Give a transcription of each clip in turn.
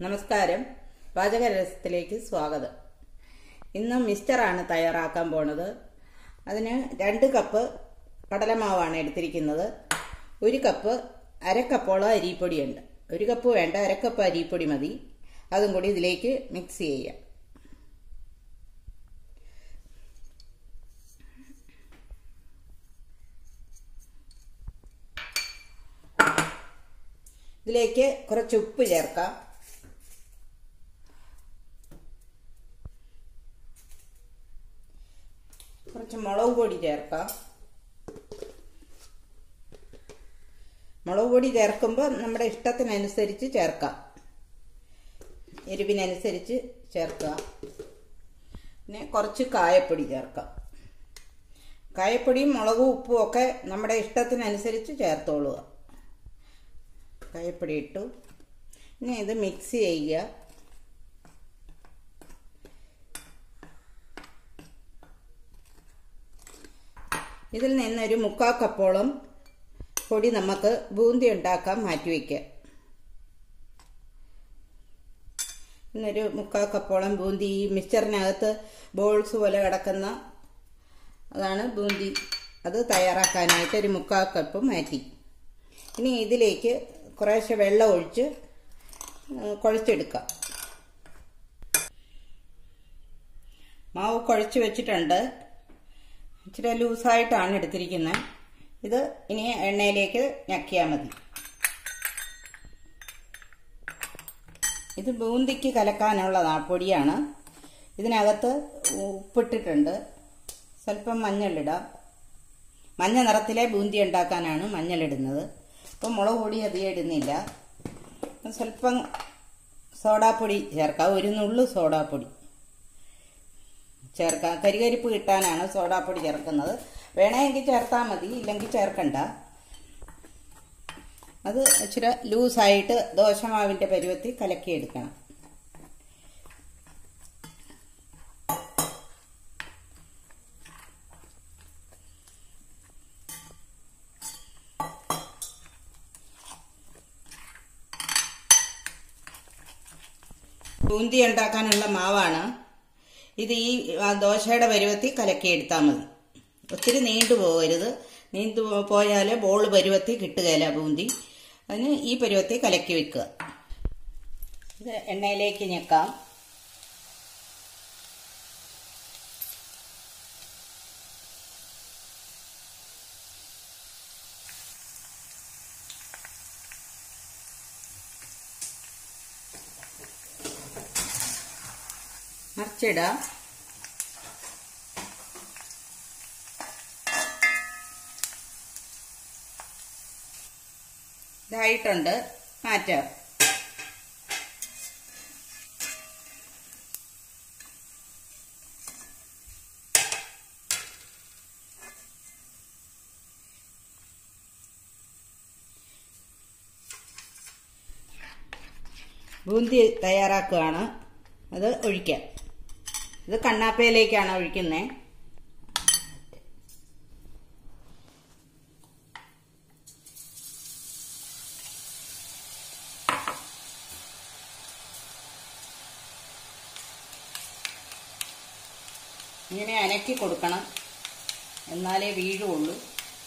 നമസ്കാരം പാചകരസത്തിലേക്ക് സ്വാഗതം ഇന്ന് മിസ്റ്ററാണ് തയ്യാറാക്കാൻ പോണത് അതിന് രണ്ട് കപ്പ് കടലമാവാണ് എടുത്തിരിക്കുന്നത് ഒരു കപ്പ് അരക്കപ്പോളം അരിപ്പൊടിയുണ്ട് ഒരു കപ്പ് വേണ്ട അരക്കപ്പ് അരിപ്പൊടി മതി അതും കൂടി ഇതിലേക്ക് മിക്സ് ചെയ്യാം ഇതിലേക്ക് കുറച്ച് ഉപ്പ് ചേർക്കാം കുറച്ച് മുളക് പൊടി ചേർക്കാം മുളക് പൊടി ചേർക്കുമ്പോൾ നമ്മുടെ ഇഷ്ടത്തിനനുസരിച്ച് ചേർക്കാം എരിവിനനുസരിച്ച് ചേർക്കുക പിന്നെ കുറച്ച് കായപ്പൊടി ചേർക്കാം കായപ്പൊടിയും മുളകും ഉപ്പും ഒക്കെ നമ്മുടെ ഇഷ്ടത്തിനനുസരിച്ച് ചേർത്തോളുക കായപ്പൊടി ഇട്ടു ഇനി ഇത് മിക്സ് ചെയ്യുക ഇതിൽ നിന്നൊരു മുക്കാ കപ്പോളം പൊടി നമുക്ക് ബൂന്തി ഉണ്ടാക്കാൻ മാറ്റിവെക്കാം ഇന്നൊരു മുക്കാ കപ്പോളം ബൂന്തി ഈ മിക്സറിനകത്ത് ബോൾസ് പോലെ കിടക്കുന്ന അതാണ് ബൂന്തി അത് തയ്യാറാക്കാനായിട്ട് ഒരു മുക്കാ കപ്പ് മാറ്റി ഇനി ഇതിലേക്ക് കുറേശ്ശെ വെള്ളം ഒഴിച്ച് കുഴച്ചെടുക്കാം മാവ് കുഴച്ച് വെച്ചിട്ടുണ്ട് ഇച്ചിരി ലൂസായിട്ടാണ് എടുത്തിരിക്കുന്നത് ഇത് ഇനി എണ്ണയിലേക്ക് ഞക്കിയാൽ മതി ഇത് ബൂന്തിക്ക് കലക്കാനുള്ളതാണ് പൊടിയാണ് ഇതിനകത്ത് ഉപ്പിട്ടിട്ടുണ്ട് സ്വല്പം മഞ്ഞളിടാം മഞ്ഞ നിറത്തിലെ ബൂന്തി ഉണ്ടാക്കാനാണ് മഞ്ഞളിടുന്നത് അപ്പം മുളക് പൊടി അധികം ഇടുന്നില്ല സ്വല്പം സോഡാപ്പൊടി ചേർക്കാം ഒരു നുള്ളു സോഡാപ്പൊടി ചേർക്കാം കരികരിപ്പ് കിട്ടാനാണ് സോഡാപ്പൊടി ചേർക്കുന്നത് വേണമെങ്കിൽ ചേർത്താൽ മതി ഇല്ലെങ്കിൽ ചേർക്കണ്ട അത് ഇച്ചിരി ലൂസായിട്ട് ദോശമാവിൻ്റെ പരുവത്തിൽ കലക്കിയെടുക്കണം ബൂന്തി ഉണ്ടാക്കാനുള്ള മാവാണ് ഇത് ഈ ദോശയുടെ പരുവത്തിൽ കലക്കിയെടുത്താൽ മതി ഒത്തിരി നീണ്ടു പോകരുത് നീണ്ടു പോയാൽ ബോൾ പരുവത്തിൽ കിട്ടുകയില്ല ബൂന്തി അതിന് ഈ പരുവത്തിൽ കലക്കി വെക്കുക ഇത് എണ്ണയിലേക്ക് ഞെക്കാം മറിച്ചിടാം ഇതായിട്ടുണ്ട് മാറ്റാം ബൂന്തി തയ്യാറാക്കുകയാണ് അത് ഒഴിക്കാം ഇത് കണ്ണാപ്പയിലേക്കാണ് ഒഴിക്കുന്നത് ഇങ്ങനെ അനക്കി കൊടുക്കണം എന്നാലേ വീഴുള്ളൂ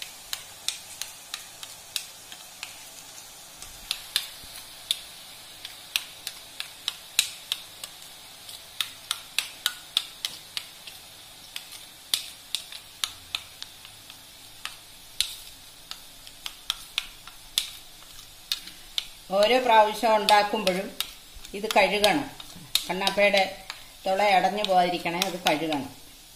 ഓരോ പ്രാവശ്യം ഉണ്ടാക്കുമ്പോഴും ഇത് കഴുകണം കണ്ണാപ്പയുടെ തുള അടഞ്ഞു പോകാതിരിക്കണേ അത് കഴുകണം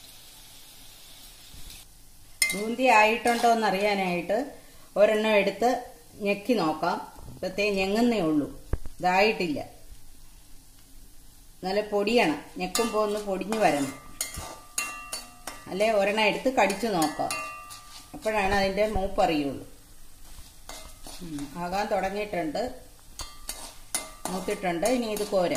ബൂന്തി ആയിട്ടുണ്ടോ എന്നറിയാനായിട്ട് ഒരെണ്ണം എടുത്ത് ഞെക്കി നോക്കാം ഇപ്പത്തേ ഞെങ്ങുന്നേ ഉള്ളൂ ഇതായിട്ടില്ല നല്ല പൊടിയണം ഞെക്കുമ്പോൾ ഒന്ന് പൊടിഞ്ഞു വരണം അല്ലെ ഒരെണ്ണം എടുത്ത് കടിച്ചു നോക്കാം അപ്പോഴാണ് അതിൻ്റെ മൂപ്പറിയുള്ളൂ ആകാൻ തുടങ്ങിയിട്ടുണ്ട് മൂത്തിട്ടുണ്ട് ഇനി ഇത് കോര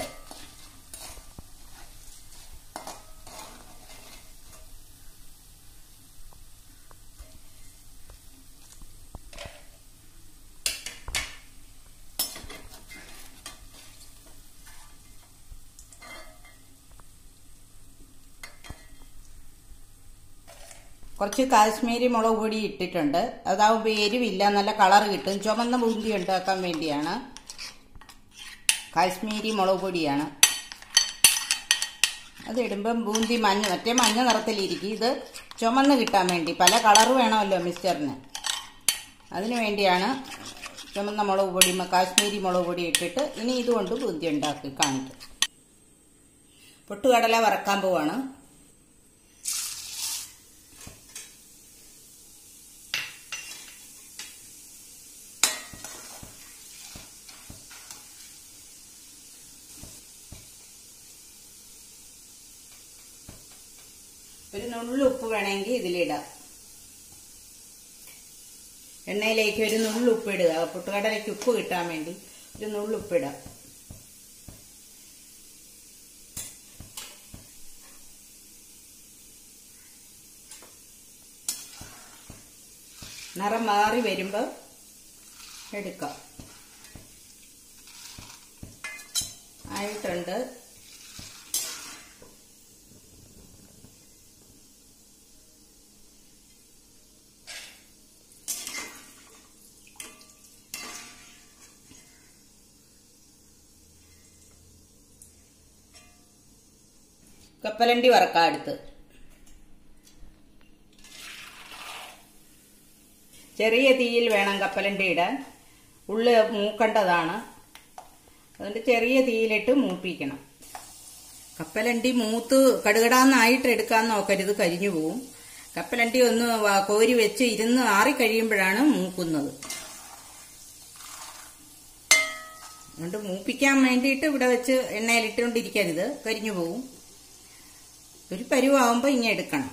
കുറച്ച് കാശ്മീരി മുളക് പൊടി ഇട്ടിട്ടുണ്ട് അതാവുമ്പോൾ എരിവില്ല നല്ല കളർ കിട്ടും ചുമന്ന ബൂന്തി ഉണ്ടാക്കാൻ വേണ്ടിയാണ് കാശ്മീരി മുളക് പൊടിയാണ് അതിടുമ്പം ബൂന്തി മഞ്ഞ മറ്റേ മഞ്ഞ നിറത്തിലിരിക്കും ഇത് ചുമന്ന് കിട്ടാൻ വേണ്ടി പല കളർ വേണമല്ലോ മിക്സ്ചറിന് അതിനു വേണ്ടിയാണ് ചുമന്ന മുളക് പൊടി കാശ്മീരി മുളക് പൊടി ഇട്ടിട്ട് ഇനി ഇതുകൊണ്ട് ബൂന്തി ഉണ്ടാക്കി കാണിക്കും പൊട്ടുകടല വറക്കാൻ പോവാണ് ഒരു നുള്ളു ഉപ്പ് വേണമെങ്കിൽ ഇതിലിടാം എണ്ണയിലേക്ക് ഒരു നുള്ളു ഉപ്പ് ഇടുക പുട്ടുകടലയ്ക്ക് ഉപ്പ് കിട്ടാൻ വേണ്ടി ഒരു നുള്ളു ഉപ്പിടാം നിറം മാറി വരുമ്പോൾ എടുക്കാം ആയിട്ടുണ്ട് കപ്പലണ്ടി വറക്കാം അടുത്ത് ചെറിയ തീയിൽ വേണം കപ്പലണ്ടി ഇടാൻ ഉള്ള് മൂക്കേണ്ടതാണ് അതുകൊണ്ട് ചെറിയ തീയിലിട്ട് മൂപ്പിക്കണം കപ്പലണ്ടി മൂത്ത് കടുകടാന്നായിട്ട് എടുക്കാൻ നോക്കരുത് കരിഞ്ഞു പോവും കപ്പലണ്ടി ഒന്ന് വ- കോരി വെച്ച് ഇരുന്ന് ആറിക്കഴിയുമ്പോഴാണ് മൂക്കുന്നത് അതുകൊണ്ട് മൂപ്പിക്കാൻ വേണ്ടിയിട്ട് ഇവിടെ വെച്ച് എണ്ണയിലിട്ടുകൊണ്ടിരിക്കരുത് കരിഞ്ഞു പോവും ഒരു പരുവാകുമ്പോൾ ഇങ്ങനെ എടുക്കണം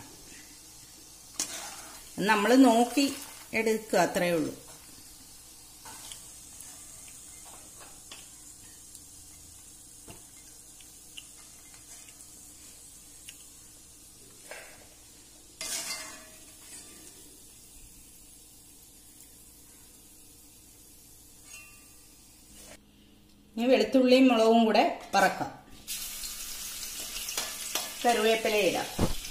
നമ്മൾ നോക്കി എടുക്കുക അത്രയേ ഉള്ളൂ ഇനി വെളുത്തുള്ളിയും മുളകും കൂടെ പറക്കാം കറിവേപ്പില ഇടാം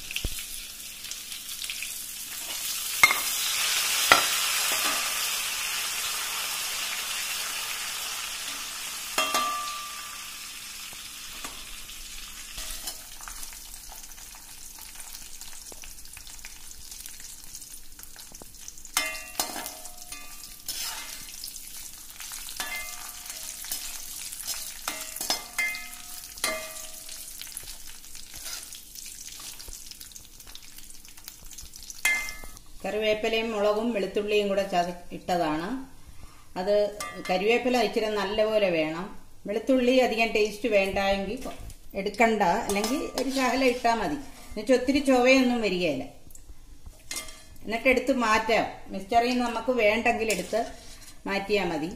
കറിവേപ്പിലയും മുളകും വെളുത്തുള്ളിയും കൂടെ ചത ഇട്ടതാണ് അത് കറിവേപ്പില ഇച്ചിരി നല്ലപോലെ വേണം വെളുത്തുള്ളി അധികം ടേസ്റ്റ് വേണ്ടെങ്കിൽ എടുക്കണ്ട അല്ലെങ്കിൽ ഒരു ശകല ഇട്ടാൽ മതി എന്നുവെച്ചാൽ ഒത്തിരി ചൊവയൊന്നും വരികയില്ല എന്നിട്ട് എടുത്ത് മാറ്റാം മിക്സ്ചറിൽ നിന്ന് നമുക്ക് വേണ്ടെങ്കിൽ എടുത്ത് മാറ്റിയാൽ മതി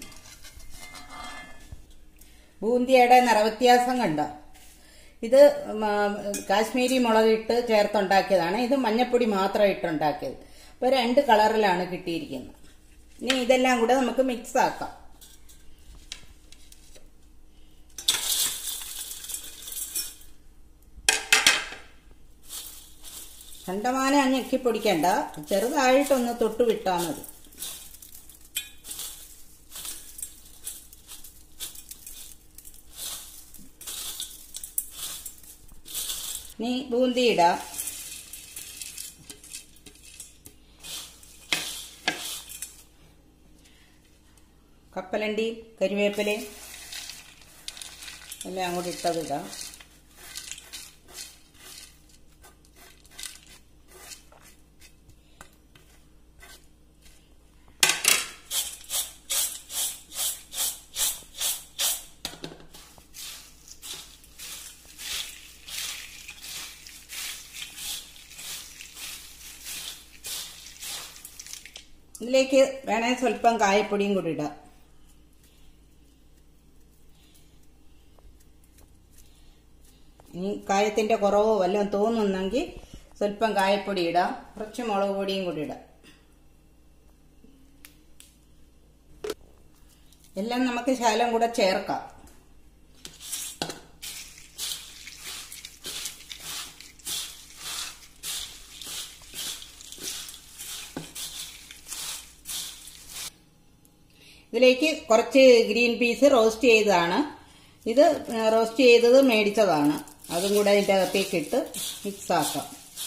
ബൂന്തിയുടെ നിറവ്യത്യാസം കണ്ടോ ഇത് ഉം, ആ, കാശ്മീരി മുളകിട്ട് ചേർത്തുണ്ടാക്കിയതാണ് ഇത് മഞ്ഞപ്പൊടി മാത്രം ഇട്ടുണ്ടാക്കിയത് അപ്പോൾ രണ്ട് കളറിലാണ് കിട്ടിയിരിക്കുന്നത് ഇനി ഇതെല്ലാം കൂടെ നമുക്ക് മിക്സ് ആക്കാം കണ്ടമാനം ഞെക്കി പൊടിക്കണ്ട ചെറുതായിട്ടൊന്ന് തൊട്ട് വിട്ടാൽ മതി നീ ബൂന്തി ഇടാം കപ്പലണ്ടി കരിവേപ്പിലയും എല്ലാം കൂടി ഇട്ടതിടാം ഇതിലേക്ക് വേണേ സ്വല്പം കായപ്പൊടിയും കൂടി ഇടാം ഇനി കായത്തിന്റെ കുറവോ വല്ലതും തോന്നുന്നെങ്കിൽ സ്വല്പം കായപ്പൊടി ഇടാം കുറച്ച് മുളക് പൊടിയും കൂടി ഇടാം എല്ലാം നമുക്ക് ശകലം കൂടെ ചേർക്കാം ഇതിലേക്ക് കുറച്ച് ഗ്രീൻ പീസ് റോസ്റ്റ് ചെയ്തതാണ് ഇത് റോസ്റ്റ് ചെയ്തത് മേടിച്ചതാണ് അതും കൂടെ അതിൻ്റെ അകത്തേക്ക് ഇട്ട് മിക്സ് ആക്കാം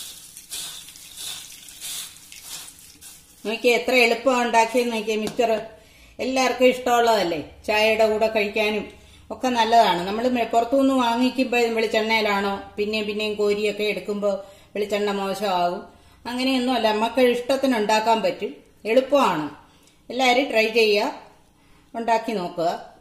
നോക്കിയേ എത്ര എളുപ്പം ഉണ്ടാക്കിയെന്ന് നോക്കിയേ മിക്സർ എല്ലാവർക്കും ഇഷ്ടമുള്ളതല്ലേ ചായയുടെ കൂടെ കഴിക്കാനും ഒക്കെ നല്ലതാണ് നമ്മൾ പുറത്തുനിന്ന് വാങ്ങിക്കുമ്പോൾ വെളിച്ചെണ്ണയിലാണോ പിന്നെയും പിന്നെയും കോരിയൊക്കെ എടുക്കുമ്പോൾ വെളിച്ചെണ്ണ മോശമാകും അങ്ങനെയൊന്നുമല്ല നമുക്ക് ഇഷ്ടത്തിന് ഉണ്ടാക്കാൻ പറ്റും എളുപ്പമാണ് എല്ലാവരും ട്രൈ ചെയ്യുക ഉണ്ടാക്കി നോക്കുക